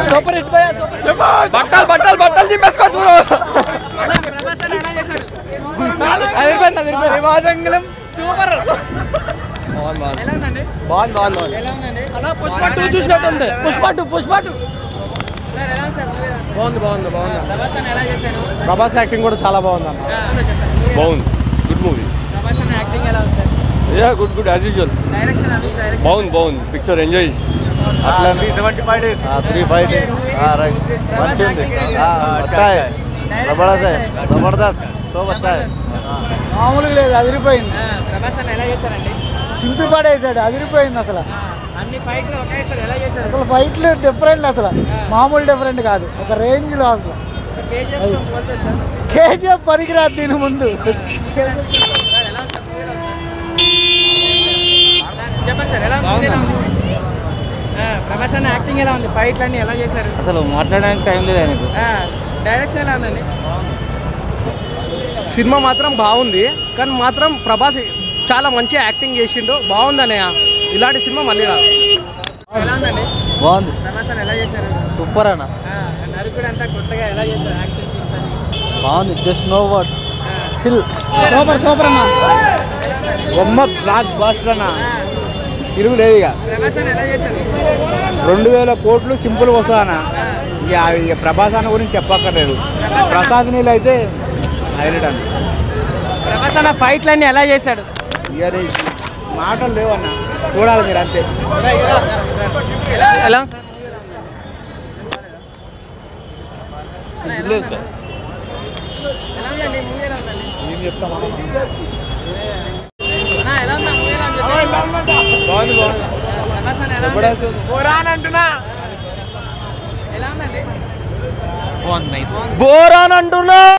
Super hit భయ్యా super బట్టలు బట్టలు బట్టలు చింపేసుకోవచ్చు అదిరిపోయింది అదిరిపోయింది విభాజంగలం సూపర్ బాగుంది బాగుంది బాగుంది అన్న పుష్ప టూ చూసినట్టుంది పుష్ప టూ పుష్ప టూ బాగుంది బాగుంది బాగుంది ప్రభాస్ యాక్టింగ్ కూడా చాలా బాగుంది అన్న బాగుంది good movie yeah good good as usual బాగుంది బాగుంది picture enjoy three five right మంచి ఉంది వచ్చాయి జబర్దస్త్ జబర్దస్త్ తో వచ్చాయి మామూలుగా లేదు అదిరిపోయింది చింపి పడేసాడు అదిరిపోయింది అసలు అన్ని ఫైట్లు ఒకేసారి ఎలా చేశారు అసలు ఫైట్లు డిఫరెంట్ అసలు మామూలు డిఫరెంట్ కాదు ఒక రేంజ్ లో అసలు కేజీఎఫ్ పోల్చొచ్చా కేజీఎఫ్ పనికిరాదు దీని ముందు చెప్పండి సార్ ఎలా ఉంది ఎలా ఉంది? ఆ, ప్రభాస్ అన్న యాక్టింగ్ ఎలా ఉంది ఫైట్లు అన్ని ఎలా చేశారు అసలు మాట్లాడడానికి టైం లేదు ఆయనకు ఆ, డైరెక్షన్ ఎలా ఉందండి సినిమా మాత్రం బాగుంది కానీ మాత్రం ప్రభాస్ చాలా మంచి యాక్టింగ్ చేసిండు బాగుంది అన్నయ్య ఇలాంటి సినిమా మళ్ళీ రాదు ఎలా ఉందండి బాగుంది ప్రభాస్ అన్న ఎలా చేశారు సూపర్ అన్న ఆ, నరుకుడు అంతా కొత్తగా ఎలా చేశారు యాక్షన్ సీన్స్ అని బాగుంది just no words chill super super అన్న బొమ్మ బ్లాక్ బాస్టర్ అన్న తిరుగు లేదు ఇక ప్రభాస్ అన్న ఎలా చేశారు రెండు వేల కోట్లు సింపుల్ వస్తానా ఇక ఇక ప్రభాస్ అన్న గురించి చెప్పక్కర్లేదు ప్రసాద్ నీళ్ళు అయితే హైలైట్ అన్న ప్రభాస్ అన్న ఫైట్లు అన్ని ఎలా చేశాడు ఇక రే- మాటలు లేవన్న చూడాలి మీరు అంతే ఎలా ఉంది సార్ ఎలా ఉందండి మూవీ ఎలా ఉందండి ఏం చెప్తామా అన్న, ఎలా ఉందా మూవీ ఎలా ఉంది బాగుంది బాగుంది ప్రభాస్ అన్న ఎలా ఉంది ఎలా ఉందండి బోరాన్ అంటున్నా